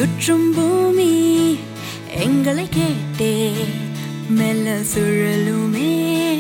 சுற்றும் பூமி எங்களை கேட்டே மெல்ல சுழலுமே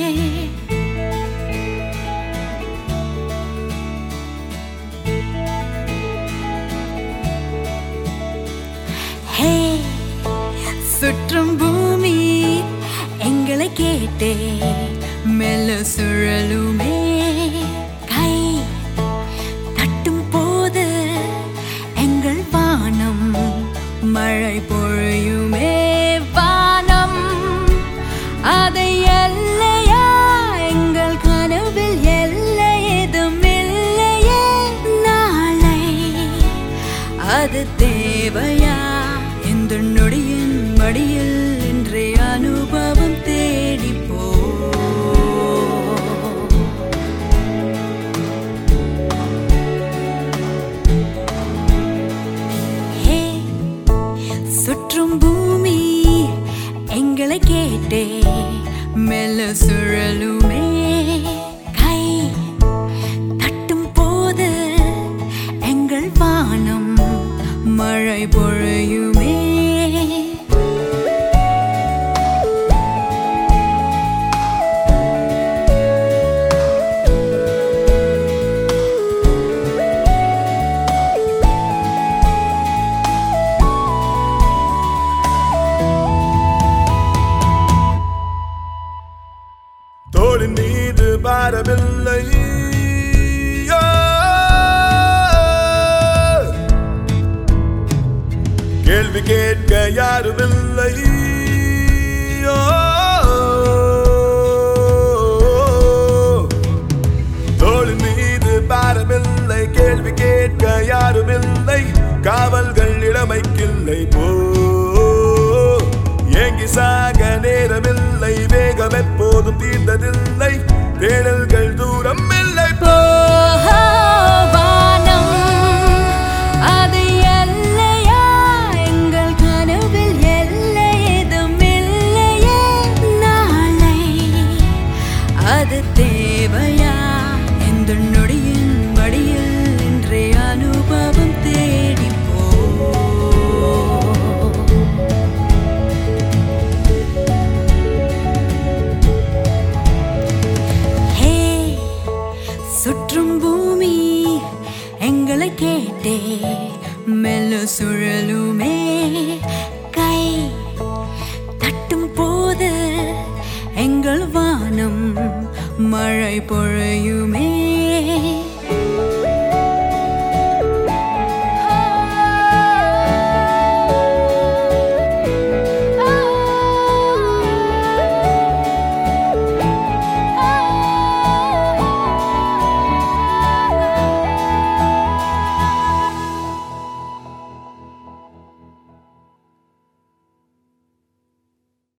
ஹே சுற்றும் பூமி எங்களை கேட்டே மெல்ல சுழலுமே கை தட்டும் போது எங்கள் வானம் மழை பொழியுமே வானம் அதை எல்லையா எங்கள் கனவில் எல்லை எதுவும் இல்லையே நாளை அது தேவையா இந்த நொடியின் மடியில் இன்றைய அனுபவம் தேடி போ ஹே, சுற்றும் பூமி எங்களை கேட்டே மெல்ல சுழலுமே கை தட்டும் போது எங்கள் வானம் மழை பொழியுமே தோளின் மீது பாரமில்லை ஆ. கேள்வி கேட்க யாருமில்லை ஆ. தோளின் மீது பாரமில்லை கேள்வி கேட்க யாருமில்லை காவல்கள் இளமைக்கில்லை போ ஏங்கி சாக நேரமில்லை வேகம் எப்போதும் தீர்ந்ததில்லை தேடல்கள் தூரம் இல்லை போ வானம் அது எல்லையா எங்கள் கனவில் எல்லை எதுவும் இல்லையே நாளை அது தேவையா இந்த நொடியின் மடியில் இன்றைய அனுபவம் தேடி போ ஹே சுற்றும் பூமி எங்களை கேட்டே மெல்ல சுழலுமே கை தட்டும் போது எங்கள் வானம் மழை பொழியும்